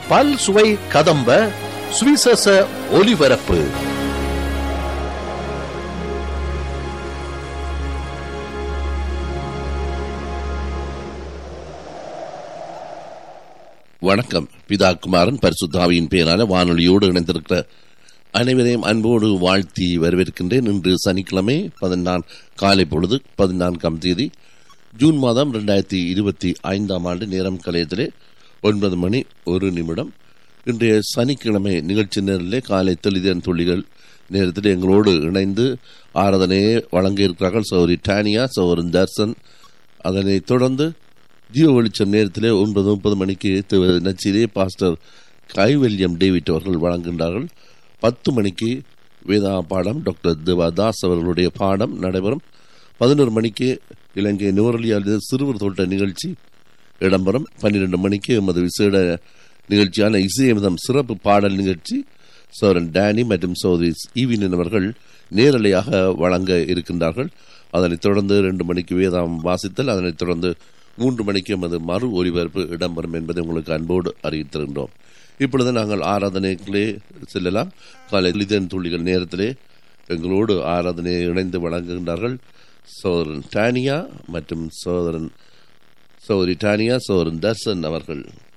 பல் சுவை கதம்ப சுவிசேஷ ஒலிபரப்பு வணக்கம் பிதா குமாரன் பரிசுத்தாவியின் பேரான வானொலியோடு இணைந்திருக்கிற அனைவரையும் அன்போடு வாழ்த்தி வரவேற்கின்றேன் இன்று சனிக்கிழமை பதினான் காலை பொழுது பதினான்காம் தேதி ஜூன் மாதம் ரெண்டாயிரத்தி இருபத்தி ஐந்தாம் ஆண்டு நேரம் கலையத்திலே ஒன்பது மணி ஒரு நிமிடம் இன்றைய சனிக்கிழமை நிகழ்ச்சி நேரிலே காலை தெளிதன் துளிகள் நேரத்தில் எங்களோடு இணைந்து ஆராதனையை வழங்க இருக்கிறார்கள் சௌரி டானியா சௌரன் தர்சன் அதனைத் தொடர்ந்து ஜீவ வெளிச்சம் நேரத்திலே ஒன்பது முப்பது மணிக்கு திரு நச்சிலே பாஸ்டர் கைவல்யம் டேவிட் அவர்கள் வழங்குகின்றார்கள் பத்து மணிக்கு வேதா பாடம் டாக்டர் தேவாதாஸ் அவர்களுடைய பாடம் நடைபெறும் பதினோரு மணிக்கு இலங்கை நுவரலியால் சிறுவர் தோட்ட நிகழ்ச்சி இடம்பெறும் பன்னிரண்டு மணிக்கு எமது விசேட நிகழ்ச்சியான இசையமிதம் சிறப்பு பாடல் நிகழ்ச்சி சோரன் டேனி மற்றும் சோதரி ஈவினின் அவர்கள் நேரலையாக வழங்க இருக்கின்றார்கள் அதனைத் தொடர்ந்து ரெண்டு மணிக்கு வேதாம் வாசித்தல் அதனைத் தொடர்ந்து மூன்று மணிக்கு எமது மறு ஒலிபரப்பு இடம்பெறும் என்பதை உங்களுக்கு அன்போடு அறிவித்திருக்கின்றோம் இப்பொழுது நாங்கள் ஆராதனைகளே செல்லலாம் காலை லிதன் துள்ளிகள் நேரத்திலே எங்களோடு ஆராதனையை இணைந்து வழங்குகின்றார்கள் சோதரன் டானியா மற்றும் சோதரன் சோதரி டானியா சோதரன் தர்சன் அவர்கள்